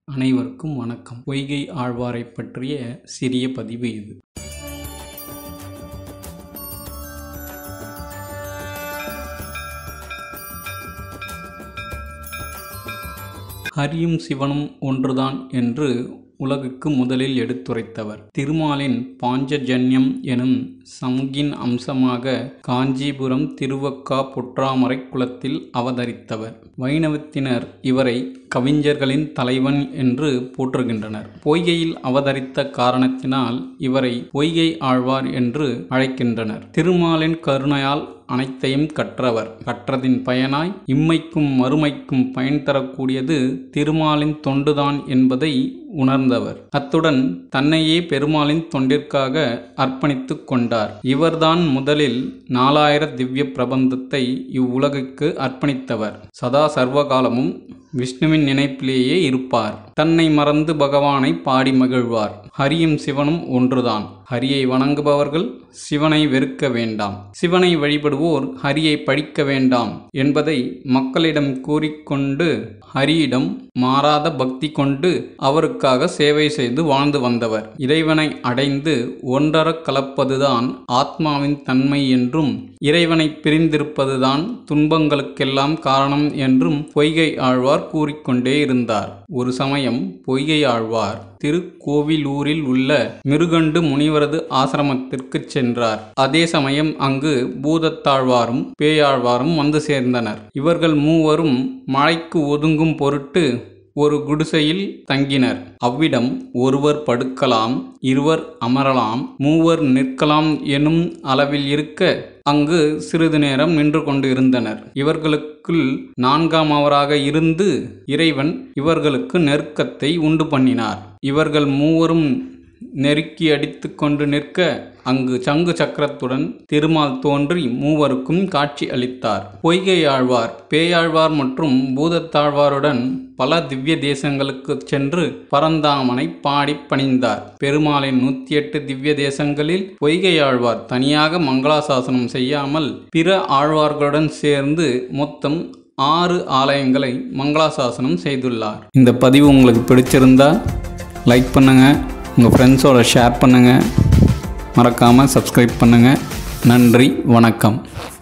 அனைவருக்கும் வணக்கம் பொய்கை ஆழ்வாரைப் பற்றிய சிறிய பதிவு இது ஹரியும் சிவனும் ஒன்றுதான் என்று உலகுக்கு முதலில் எடுத்துரைத்தவர் திருமாலின் பாஞ்சஜன்யம் எனும் சங்கின் அம்சமாக காஞ்சிபுரம் திருவக்கா பொற்றாமரை குலத்தில் அவதரித்தவர் வைணவத்தினர் இவரை கவிஞர்களின் தலைவன் என்று போற்றுகின்றனர் பொய்கையில் அவதரித்த காரணத்தினால் இவரை பொய்கை ஆழ்வார் என்று அழைக்கின்றனர் திருமாலின் கருணையால் அனைத்தையும் கற்றவர் கற்றதின் பயனாய் இம்மைக்கும் மறுமைக்கும் பயன் தரக்கூடியது திருமாலின் தொண்டுதான் என்பதை உணர்ந்தவர் அத்துடன் தன்னையே பெருமாளின் தொண்டிற்காக அர்ப்பணித்து கொண்டார் இவர்தான் முதலில் நாலாயிர திவ்ய பிரபந்தத்தை இவ்வுலகுக்கு அர்ப்பணித்தவர் சதா சர்வகாலமும் விஷ்ணுவின் நினைப்பிலேயே இருப்பார் தன்னை மறந்து பகவானை பாடி மகிழ்வார் ஹரியும் சிவனும் ஒன்றுதான் ஹரியை வணங்குபவர்கள் சிவனை வெறுக்க வேண்டாம் சிவனை வழிபடுவோர் ஹரியை படிக்க வேண்டாம் என்பதை மக்களிடம் கூறிக்கொண்டு ஹரியிடம் மாறாத பக்தி கொண்டு அவருக்காக சேவை செய்து வாழ்ந்து வந்தவர் இறைவனை அடைந்து ஒன்றரக் கலப்பதுதான் ஆத்மாவின் தன்மை என்றும் இறைவனை பிரிந்திருப்பதுதான் துன்பங்களுக்கெல்லாம் காரணம் என்றும் பொய்கை ஆழ்வார் கூறிக்கொண்டே இருந்தார் ஒரு சமயம் பொய்கை ஆழ்வார் திருக்கோவிலூரில் உள்ள மிருகண்டு முனிவரது ஆசிரமத்திற்கு சென்றார் அதே சமயம் அங்கு பூதத்தாழ்வாரும் பேயாழ்வாரும் வந்து சேர்ந்தனர் இவர்கள் மூவரும் மழைக்கு ஒதுங்கும் பொருட்டு ஒரு குடிசையில் தங்கினர் அவ்விடம் ஒருவர் படுக்கலாம் இருவர் அமரலாம் மூவர் நிற்கலாம் எனும் அளவில் இருக்க அங்கு சிறிது நேரம் நின்று கொண்டு இருந்தனர் இவர்களுக்குள் நான்காமவராக இருந்து இறைவன் இவர்களுக்கு நெருக்கத்தை உண்டு பண்ணினார் இவர்கள் மூவரும் நெருக்கி அடித்து கொண்டு நிற்க அங்கு சங்கு சக்கரத்துடன் திருமால் தோன்றி மூவருக்கும் காட்சி அளித்தார் பொய்கை ஆழ்வார் பேயாழ்வார் மற்றும் பூதத்தாழ்வாருடன் பல திவ்ய தேசங்களுக்கு சென்று பரந்தாமனை பாடி பணிந்தார் பெருமாளின் நூற்றி எட்டு திவ்ய தேசங்களில் பொய்கை ஆழ்வார் தனியாக மங்களாசாசனம் செய்யாமல் பிற ஆழ்வார்களுடன் சேர்ந்து மொத்தம் ஆறு ஆலயங்களை மங்களாசாசனம் செய்துள்ளார் இந்த பதிவு உங்களுக்கு பிடிச்சிருந்தா லைக் பண்ணுங்கள் உங்கள் ஃப்ரெண்ட்ஸோட ஷேர் பண்ணுங்கள் மறக்காமல் சப்ஸ்கிரைப் பண்ணுங்கள் நன்றி வணக்கம்